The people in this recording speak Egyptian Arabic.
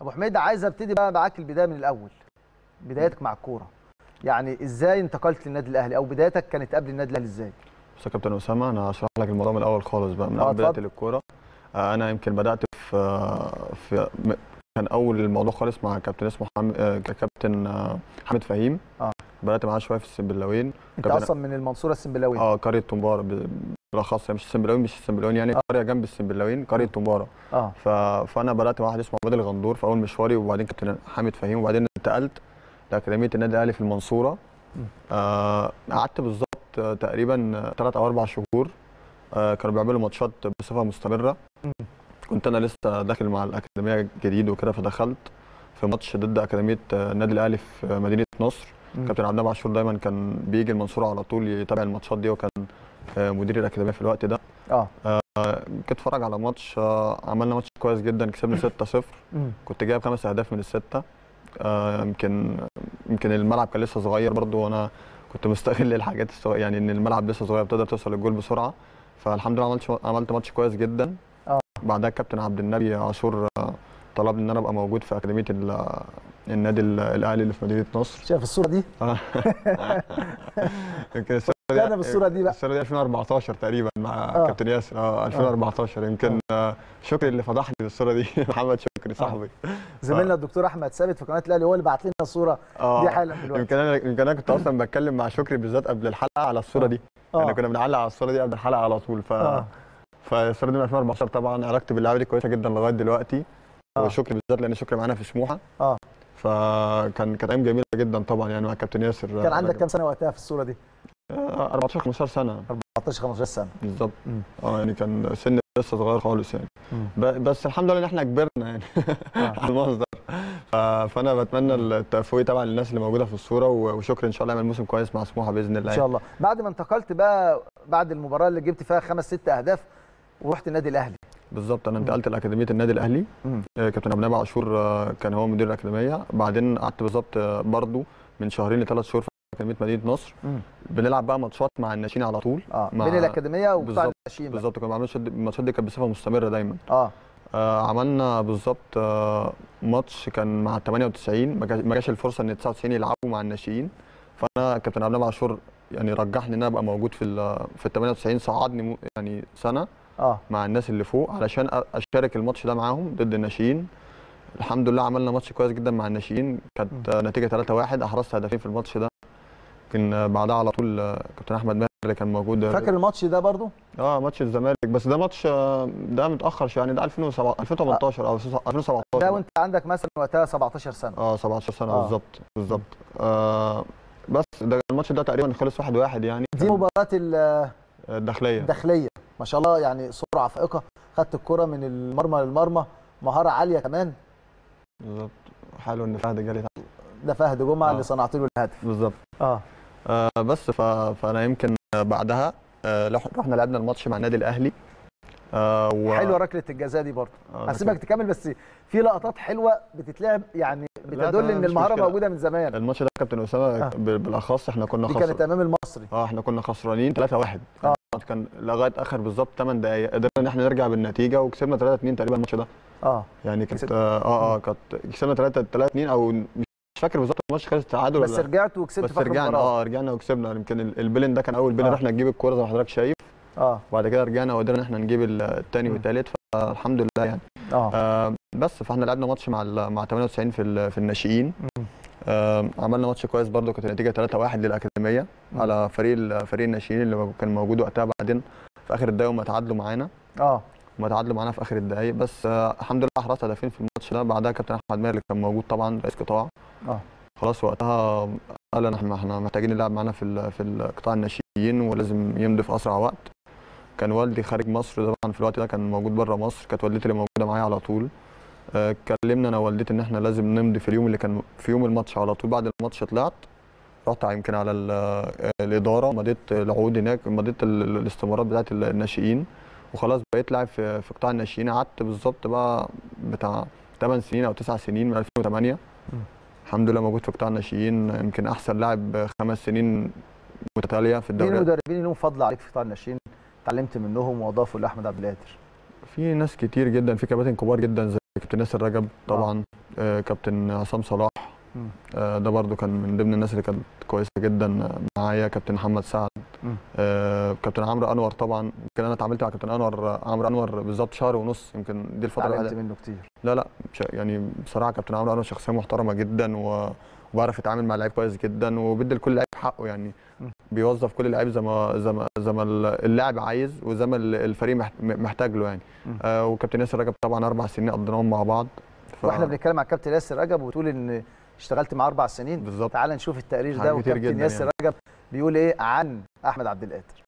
ابو حميد عايز ابتدي بقى معاك البدايه من الاول بدايتك مع الكوره يعني ازاي انتقلت للنادي الاهلي او بدايتك كانت قبل النادي الاهلي ازاي بص يا كابتن اسامه انا هشرح لك الموضوع من الاول خالص بقى من آه، اول بدايه اتفضل. الكوره آه، انا يمكن بدات في آه، في م- كان اول الموضوع خالص مع كابتن اسمه حم... آه، كابتن آه، حامد فهيم آه. بدات معاه شويه في السنبلاوين انت كابتن- اصلا من المنصوره السنبلاويه اه قريه طنباره ب- بالاخص مش السنبلاوين مش السنبلاوين يعني قريه جنب السنبلاوين قريه طنباره اه ف... فانا بدات مع واحد اسمه عماد الغندور في اول مشواري وبعدين كابتن حامد فهيم وبعدين انتقلت لاكاديميه النادي الاهلي في المنصوره مم. آه، قعدت بالظبط آه، تقريبا ثلاث او اربع شهور آه، كانوا بيعملوا ماتشات بصفه مستمره مم. كنت انا لسه داخل مع الاكاديميه جديد وكده فدخلت في ماتش ضد اكاديميه آه، النادي الاهلي في مدينه نصر مم. كابتن عبد الله عاشور دايما كان بيجي المنصوره على طول يتابع الماتشات دي وكان آه، مدير الاكاديميه في الوقت ده اه جيت اتفرج على ماتش آه، عملنا ماتش كويس جدا كسبنا 6-0 مم. كنت جايب خمس اهداف من السته آه، يمكن يمكن الملعب كان لسه صغير برضو وانا كنت مستغل الحاجات الصغيره يعني ان الملعب لسه صغير بتقدر توصل للجول بسرعه فالحمد لله عملت عملت ماتش كويس جدا آه. بعدها الكابتن عبد النبي عاشور آه، طلبني ان انا ابقى موجود في اكاديميه ال- النادي ال- الاهلي اللي في مدينه نصر شايف الصوره دي آه. يمكن السنة دي- كان بالصوره دي بقى السنه دي 2014 تقريبا مع آه. كابتن ياسر اه 2014 يمكن آه. شكري اللي فضحني بالصوره دي محمد شكري صاحبي زميلنا الدكتور احمد ثابت في قناه الاهلي هو اللي بعت لنا الصوره اه دي حالا دلوقتي يمكن انا يمكن انا كنت اصلا بتكلم مع شكري بالذات قبل الحلقه على الصوره آه. دي آه. يعني كنا بنعلق على الصوره دي قبل الحلقه على طول ف آه. فالصوره دي من 2014 طبعا علاقتي باللاعب دي كويسه جدا لغايه دلوقتي آه. وشكري بالذات لان شكري معانا في سموحه اه فكان كانت ايام جميله جدا طبعا يعني مع كابتن ياسر كان عندك كام سنه وقتها في الصوره دي آه، 14 15 سنه 14 15 سنه بالظبط مم. اه يعني كان سن لسه صغير خالص يعني مم. ب- بس الحمد لله ان احنا كبرنا يعني على المصدر ف- فانا بتمنى التوفيق طبعا للناس اللي موجوده في الصوره و- وشكرا ان شاء الله يعمل موسم كويس مع سموحه باذن الله ان شاء الله بعد ما انتقلت بقى بعد المباراه اللي جبت فيها خمس ست اهداف ورحت النادي الاهلي بالظبط انا انتقلت لاكاديميه النادي الاهلي مم. آه، كابتن عبد النبي عاشور آه، كان هو مدير الاكاديميه بعدين قعدت بالظبط آه، برضو من شهرين لثلاث شهور في اكاديميه مدينه نصر مم. بنلعب بقى ماتشات مع الناشئين على طول اه مع- بين الاكاديميه وقطاع بالظبط، الناشئين بقى. بالظبط كنا بنعمل شد- الماتشات دي كانت بصفه مستمره دايما اه آه، عملنا بالظبط آه، ماتش كان مع 98 ما جاش- ما جاش الفرصه ان 99 يلعبوا مع الناشئين فانا كابتن عبد النبي عاشور يعني رجحني ان انا ابقى موجود في ال- في ال 98 صعدني مو- يعني سنه اه مع الناس اللي فوق علشان أ- اشارك الماتش ده معاهم ضد الناشئين الحمد لله عملنا ماتش كويس جدا مع الناشئين كانت آه، نتيجه 3-1 احرزت هدفين في الماتش ده لكن آه، بعدها على طول آه، كابتن احمد ماهر اللي كان موجود فاكر الماتش ده برضو اه ماتش الزمالك بس ده ماتش آه، ده متاخر شويه يعني ده 2007 2018 او 2017 ده وانت عندك مثلا وقتها 17 سنه اه 17 سنه آه. بالظبط بالظبط آه بس ده الماتش ده تقريبا خلص 1-1 واحد يعني دي مباراه ال- الداخليه الداخليه ما شاء الله يعني سرعه فائقه خدت الكره من المرمى للمرمى مهاره عاليه كمان بالظبط حلو ان فهد جالي تحت. ده فهد جمعه آه. اللي صنعت له الهدف بالظبط اه آه بس ف... فانا يمكن بعدها آه رح- رحنا لعبنا الماتش مع النادي الاهلي آه و... حلوه ركله الجزاء دي برضه آه، هسيبك تكمل بس في لقطات حلوه بتتلعب يعني لا، بتدل تمام، ان مش المهاره مشكلة. موجوده من زمان الماتش ده كابتن اسامه آه. ب- بالاخص احنا كنا دي خسر كانت امام المصري اه احنا كنا خسرانين 3-1 آه. كان لغايه اخر بالظبط 8 دقائق قدرنا ان احنا نرجع بالنتيجه وكسبنا 3-2 تقريبا الماتش ده اه يعني كانت كسبت. اه اه, آه كانت كسبنا 3 3 2 او مش فاكر بالظبط الماتش خلص تعادل بس ولا رجعت وكسبت بس في آخر رجعنا المباراة. اه رجعنا وكسبنا يمكن ال- البلن ده كان اول بلن آه. رحنا نجيب الكوره زي ما حضرتك شايف اه وبعد كده رجعنا وقدرنا ان احنا نجيب الثاني مم. والثالث فالحمد لله يعني اه آه بس فاحنا لعبنا ماتش مع ال- مع 98 في ال- في الناشئين مم. آه عملنا ماتش كويس برده كانت النتيجه 3-1 للاكاديميه مم. على فريق ال- فريق الناشئين اللي كان موجود وقتها بعدين في اخر الدقايق هم تعادلوا معانا اه هم تعادلوا معانا في اخر الدقايق بس آه الحمد لله احرزت هدفين في الماتش ده بعدها كابتن احمد ماهر اللي كان موجود طبعا رئيس قطاع اه خلاص وقتها قال انا احنا احنا محتاجين نلعب معانا في ال- في القطاع الناشئين ولازم يمضي في اسرع وقت كان والدي خارج مصر طبعا في الوقت ده كان موجود بره مصر كانت والدتي اللي موجوده معايا على طول آه، كلمنا انا ووالدتي ان احنا لازم نمضي في اليوم اللي كان في يوم الماتش على طول بعد الماتش طلعت رحت على- يمكن على ال- آه، الاداره مضيت العقود هناك مضيت ال- ال- الاستمارات بتاعت الناشئين وخلاص بقيت لاعب في في قطاع الناشئين قعدت بالظبط بقى بتاع 8 سنين او 9 سنين من 2008 مم. الحمد لله موجود في قطاع الناشئين يمكن احسن لاعب خمس سنين متتاليه في مين الدوري المدربين اللي لهم فضل عليك في قطاع الناشئين اتعلمت منهم واضافوا لاحمد عبد القادر في ناس كتير جدا في كباتن كبار جدا زي كابتن ياسر رجب طبعا آه، كابتن عصام صلاح مم. آه، ده برضو كان من ضمن الناس اللي كانت كويسه جدا معايا كابتن محمد سعد مم. آه، كابتن عمرو انور طبعا يمكن انا اتعاملت مع كابتن انور آه، عمرو انور بالظبط شهر ونص يمكن دي الفتره اتعلمت الوحيده منه كتير لا لا مش- يعني بصراحه كابتن عمرو انور شخصيه محترمه جدا و وبيعرف يتعامل مع اللعيب كويس جدا وبيدي لكل لعيب حقه يعني مم. بيوظف كل لعيب زي ما زي ما زي ما اللاعب عايز وزي ما الفريق محت- محتاج له يعني مم. آه وكابتن ياسر رجب طبعا اربع سنين قضيناهم مع بعض ف- واحنا بنتكلم على الكابتن ياسر رجب وتقول ان اشتغلت معاه اربع سنين بالظبط تعال نشوف التقرير حاجة ده كتير وكابتن جدا ياسر يعني. رجب بيقول ايه عن احمد عبد القادر